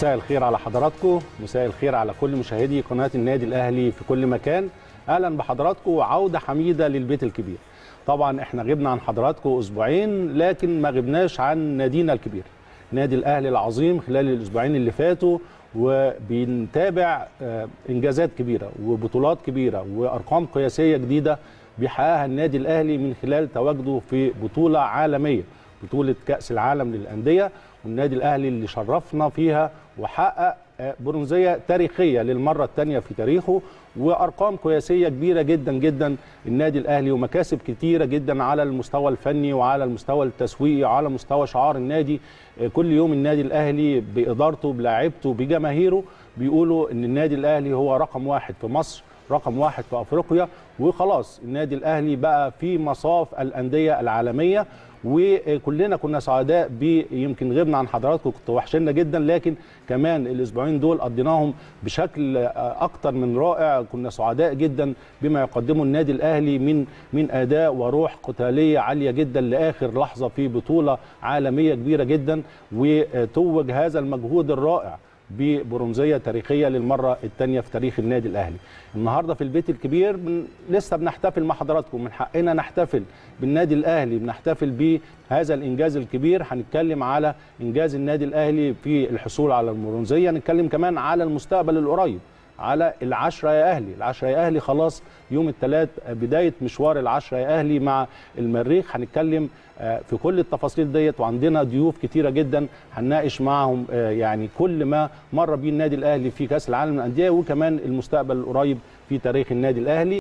مساء الخير على حضراتكم مساء الخير على كل مشاهدي قناة النادي الأهلي في كل مكان أهلا بحضراتكم وعودة حميدة للبيت الكبير طبعا احنا غبنا عن حضراتكم أسبوعين لكن ما غبناش عن نادينا الكبير نادي الأهلي العظيم خلال الأسبوعين اللي فاتوا وبنتابع آه، إنجازات كبيرة وبطولات كبيرة وأرقام قياسية جديدة بيحققها النادي الأهلي من خلال تواجده في بطولة عالمية بطولة كأس العالم للأندية والنادي الأهلي اللي شرفنا فيها وحقق آه، برونزية تاريخية للمرة الثانية في تاريخه وأرقام قياسية كبيرة جدا جدا النادي الأهلي ومكاسب كتيرة جدا على المستوى الفني وعلى المستوى التسويقي وعلى مستوى شعار النادي آه، كل يوم النادي الأهلي بإدارته بلاعيبته بجماهيره بيقولوا إن النادي الأهلي هو رقم واحد في مصر رقم واحد في افريقيا وخلاص النادي الاهلي بقى في مصاف الانديه العالميه وكلنا كنا سعداء يمكن غبنا عن حضراتكم كنتوا وحشنا جدا لكن كمان الاسبوعين دول قضيناهم بشكل اكتر من رائع كنا سعداء جدا بما يقدمه النادي الاهلي من من اداء وروح قتاليه عاليه جدا لاخر لحظه في بطوله عالميه كبيره جدا وتوج هذا المجهود الرائع ببرونزيه تاريخيه للمره الثانيه في تاريخ النادي الاهلي. النهارده في البيت الكبير بن... لسه بنحتفل مع حضراتكم من حقنا نحتفل بالنادي الاهلي بنحتفل بهذا الانجاز الكبير هنتكلم على انجاز النادي الاهلي في الحصول على البرونزيه نتكلم كمان على المستقبل القريب على العشرة يا أهلي العشرة يا أهلي خلاص يوم الثلاث بداية مشوار العشرة يا أهلي مع المريخ هنتكلم في كل التفاصيل ديت وعندنا ضيوف كتيرة جدا هنناقش معهم يعني كل ما مر بيه النادي الأهلي في كأس العالم للأندية وكمان المستقبل القريب في تاريخ النادي الأهلي